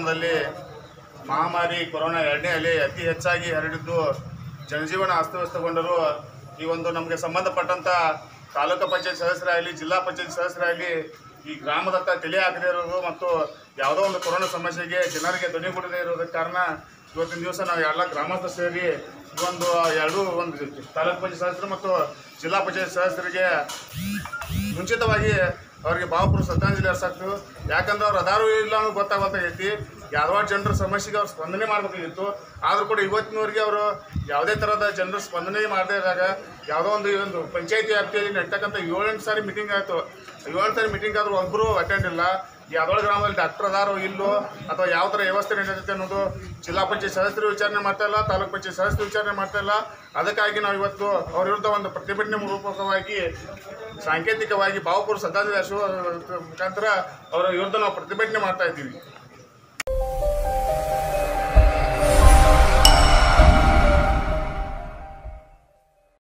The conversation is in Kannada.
ಗ್ರಾಮದಲ್ಲಿ ಮಹಾಮಾರಿ ಕೊರೋನಾ ಎರಡನೇ ಅಲೆ ಅತಿ ಹೆಚ್ಚಾಗಿ ಹರಡಿದ್ದು ಜನಜೀವನ ಅಸ್ತವ್ಯಸ್ತಗೊಂಡರು ಈ ಒಂದು ನಮಗೆ ಸಂಬಂಧಪಟ್ಟಂಥ ತಾಲೂಕು ಪಂಚಾಯತ್ ಸದಸ್ಯರಾಗಲಿ ಜಿಲ್ಲಾ ಪಂಚಾಯತ್ ಸದಸ್ಯರಾಗಲಿ ಈ ಗ್ರಾಮದತ್ತ ತಲೆ ಹಾಕದೇ ಇರೋದು ಮತ್ತು ಯಾವುದೋ ಒಂದು ಕೊರೋನಾ ಸಮಸ್ಯೆಗೆ ಜನರಿಗೆ ಧ್ವನಿಗೂಡದೇ ಇರೋದಕ್ಕೆ ಕಾರಣ ಇವತ್ತಿನ ದಿವಸ ನಾವು ಎಲ್ಲ ಗ್ರಾಮಸ್ಥರು ಸೇರಿ ಈ ಒಂದು ಎರಡು ಒಂದು ತಾಲೂಕು ಪಂಚಾಯತ್ ಸದಸ್ಯರು ಮತ್ತು ಜಿಲ್ಲಾ ಪಂಚಾಯತ್ ಸದಸ್ಯರಿಗೆ ಮುಂಚಿತವಾಗಿ ಅವರಿಗೆ ಭಾವಪೂರ್ವ ಶ್ರದ್ಧಾಂಜಲಿ ಅರ್ಸಾಕ್ತು ಯಾಕಂದ್ರೆ ಅವ್ರು ಅದಾರು ಇಲ್ಲ ಅನ್ನೋದು ಗೊತ್ತಾಗಬೇಕಾಗೈತಿ ಯಾವ್ದಾವ ಜನರ ಸಮಸ್ಯೆಗೆ ಅವ್ರು ಸ್ಪಂದನೆ ಮಾಡಬೇಕಾಗಿತ್ತು ಆದರೂ ಕೂಡ ಇವತ್ತಿನವರೆಗೆ ಅವರು ಯಾವುದೇ ಥರದ ಜನರ ಸ್ಪಂದನೆ ಮಾಡದೇ ಇದ್ದಾಗ ಯಾವುದೋ ಒಂದು ಈ ಒಂದು ಪಂಚಾಯತಿ ವ್ಯಾಪ್ತಿಯಲ್ಲಿ ನಡ್ತಕ್ಕಂಥ ಏಳೆಂಟು ಸಾರಿ ಮೀಟಿಂಗ್ ಆಯಿತು ಏಳು ಸಾರಿ ಮೀಟಿಂಗ್ ಆದರೂ ಒಬ್ಬರು ಅಟೆಂಡ್ ಇಲ್ಲ ಯಾವ್ದೊಳ ಗ್ರಾಮದಲ್ಲಿ ಡಾಕ್ಟರ್ ಅದಾರೋ ಇಲ್ಲೋ ಅಥವಾ ಯಾವ ಥರ ವ್ಯವಸ್ಥೆ ನಡೀತೈತೆ ಅನ್ನೋದು ಜಿಲ್ಲಾ ಪಂಚಾಯತ್ ಸದಸ್ಯರು ವಿಚಾರಣೆ ಮಾಡ್ತಾ ಇಲ್ಲ ತಾಲೂಕು ಪಂಚಾಯತ್ ಸದಸ್ಯರು ವಿಚಾರಣೆ ಮಾಡ್ತಾ ಇಲ್ಲ ಅದಕ್ಕಾಗಿ ನಾವು ಇವತ್ತು ಅವ್ರ ವಿರುದ್ಧ ಒಂದು ಪ್ರತಿಭಟನೆ ರೂಪಕವಾಗಿ ಸಾಂಕೇತಿಕವಾಗಿ ಭಾವಪೂರ್ವ ಶ್ರದ್ಧಾಂಜಲಿ ಹರಿಸುವ ಮುಖಾಂತರ ಅವರ ವಿರುದ್ಧ ನಾವು ಪ್ರತಿಭಟನೆ ಮಾಡ್ತಾ ಇದ್ದೀವಿ